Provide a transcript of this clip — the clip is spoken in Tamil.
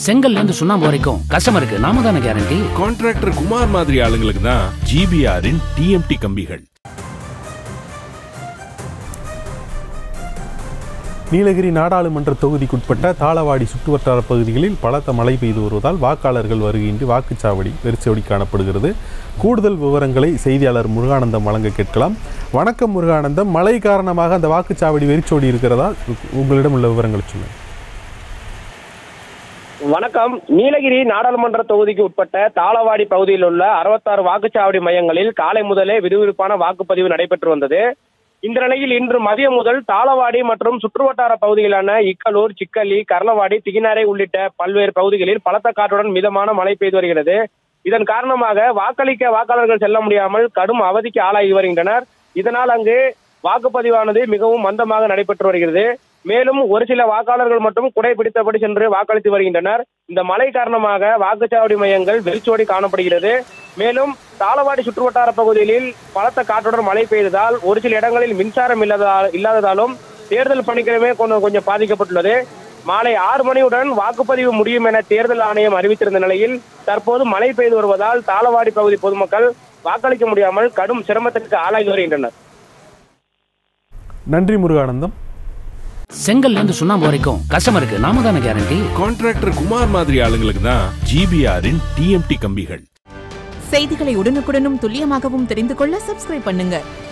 செங்கல்ல இருந்து சுண்ணாம்பு வரைக்கும் கஸ்டமருக்கு நாம தானே கேரண்டி கான்ட்ராக்டர் குமார் மாதிரி ஆளுங்களுக்கு தான் ஜிபிஆரின் டிஎம்டி கம்பிகள் நீலகிரி நாடாளுமன்ற தொகுதிக்குட்பட்ட தாளவாடி சுற்றுவட்டார பகுதிகளில் பலத்த மழை பெய்து வருவதால் வாக்காளர்கள் வருகையின்றி வாக்குச்சாவடி வெறிச்சோடி காணப்படுகிறது கூடுதல் விவரங்களை செய்தியாளர் முருகானந்தம் வழங்க கேட்கலாம் வணக்கம் முருகானந்தம் மழை காரணமாக அந்த வாக்குச்சாவடி வெறிச்சோடி இருக்கிறதா உங்களிடம் உள்ள விவரங்களை சொல்லுங்கள் வணக்கம் நீலகிரி நாடாளுமன்ற தொகுதிக்கு உட்பட்ட தாளவாடி பகுதியில் உள்ள அறுபத்தாறு வாக்குச்சாவடி மையங்களில் காலை முதலே விறுவிறுப்பான வாக்குப்பதிவு நடைபெற்று வந்தது இந்த நிலையில் இன்று மதியம் முதல் தாளவாடி மற்றும் சுற்றுவட்டார பகுதிகளான இக்கலூர் சிக்கலி கர்லவாடி திகினாரை உள்ளிட்ட பல்வேறு பகுதிகளில் பலத்த காற்றுடன் மிதமான மழை பெய்து வருகிறது இதன் காரணமாக வாக்களிக்க வாக்காளர்கள் செல்ல முடியாமல் கடும் அவதிக்கு ஆளாகி வருகின்றனர் இதனால் அங்கு வாக்குப்பதிவானது மிகவும் மந்தமாக நடைபெற்று வருகிறது மேலும் ஒரு சில வாக்காளர்கள் மட்டும் குடை பிடித்தபடி சென்று வாக்களித்து வருகின்றனர் இந்த மழை காரணமாக வாக்குச்சாவடி மையங்கள் வெறிச்சோடி காணப்படுகிறது மேலும் தாளவாடி சுற்றுவட்டார பகுதிகளில் பலத்த காற்றுடன் மழை பெய்ததால் ஒரு சில இடங்களில் மின்சாரம் இல்லாததால் இல்லாததாலும் தேர்தல் பணிக்கிழமை கொஞ்சம் கொஞ்சம் பாதிக்கப்பட்டுள்ளது மாலை ஆறு மணியுடன் வாக்குப்பதிவு முடியும் என தேர்தல் ஆணையம் அறிவித்திருந்த நிலையில் தற்போது மழை பெய்து வருவதால் தாளவாடி பகுதி பொதுமக்கள் வாக்களிக்க முடியாமல் கடும் சிரமத்திற்கு ஆளாகி வருகின்றனர் நன்றி முருகானந்தம் செங்கல்ல இருந்து சுண்ணாம்பு வரைக்கும் கஸ்டமருக்கு நாம தானே கேரண்டி கான்ட்ராக்டர் குமார் மாதிரி ஆளுங்களுக்கு தான் ஜிபிஆரின் டிஎம்டி கம்பிகள் செய்திகளை உடனுக்குடனும் துல்லியமாகவும் தெரிந்து கொள்ள சப்ஸ்கிரைப் பண்ணுங்க